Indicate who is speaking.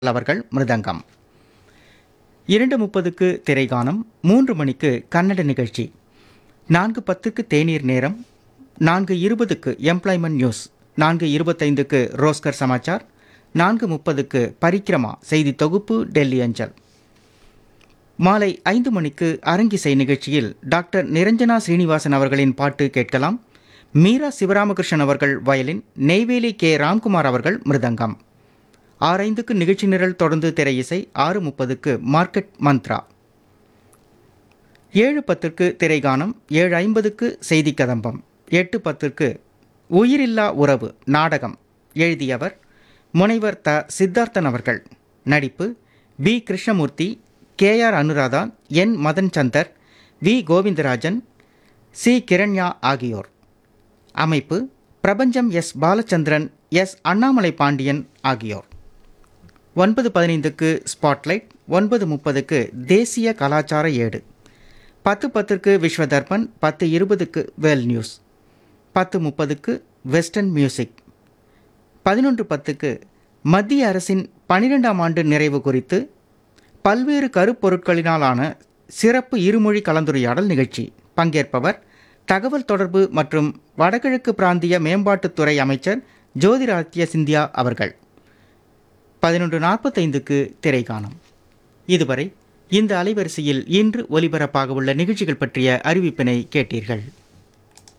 Speaker 1: அவர்கள் மிருதங்கம் இரண்டு முப்பதுக்கு திரைகானம் மூன்று மணிக்கு கன்னட நிகழ்ச்சி நான்கு பத்துக்கு தேநீர் நேரம் நான்கு இருபதுக்கு எம்ப்ளாய்மெண்ட் நியூஸ் நான்கு இருபத்தைந்துக்கு ரோஸ்கர் சமாச்சார் நான்கு முப்பதுக்கு பரிக்கிரமா செய்தி தொகுப்பு டெல்லி அஞ்சல் மாலை ஐந்து மணிக்கு அரங்கிசை நிகழ்ச்சியில் டாக்டர் நிரஞ்சனா ஸ்ரீனிவாசன் அவர்களின் பாட்டு கேட்கலாம் மீரா சிவராமகிருஷ்ணன் அவர்கள் வயலின் நெய்வேலி கே ராம்குமார் அவர்கள் மிருதங்கம் ஆரைந்துக்கு நிகழ்ச்சி நிரல் தொடர்ந்து திரையிசை ஆறு முப்பதுக்கு மார்க்கெட் மந்த்ரா ஏழு பத்திற்கு திரைகானம் ஏழு ஐம்பதுக்கு செய்தி கதம்பம் எட்டு பத்திற்கு உயிரில்லா உறவு நாடகம் எழுதியவர் முனைவர் த சித்தார்த்தன் அவர்கள் நடிப்பு P Krishnamurthy K R Anuradha N Madan Chandar V Govindarajan C Kiranya ஆகியோர் அமைப்பு பிரபஞ்சம் எஸ் பாலச்சந்திரன் எஸ் அண்ணாமலை பாண்டியன் ஆகியோர் ஒன்பது பதினைந்துக்கு ஸ்பாட்லைட் ஒன்பது முப்பதுக்கு தேசிய கலாச்சார ஏடு பத்து பத்திற்கு விஸ்வ தர்பன் பத்து இருபதுக்கு வேல் நியூஸ் பத்து முப்பதுக்கு வெஸ்டர்ன் மியூசிக் பதினொன்று பத்துக்கு மத்திய அரசின் பனிரெண்டாம் ஆண்டு நிறைவு குறித்து பல்வேறு கருப்பொருட்களினாலான சிறப்பு இருமொழி கலந்துரையாடல் நிகழ்ச்சி பங்கேற்பவர் தகவல் தொடர்பு மற்றும் வடகிழக்கு பிராந்திய மேம்பாட்டுத்துறை அமைச்சர் ஜோதிராத்ய சிந்தியா அவர்கள் பதினொன்று நாற்பத்தைந்துக்கு திரைகாணம் இதுவரை இந்த அலைவரிசையில் இன்று ஒலிபரப்பாக உள்ள நிகழ்ச்சிகள் பற்றிய அறிவிப்பினை கேட்டீர்கள்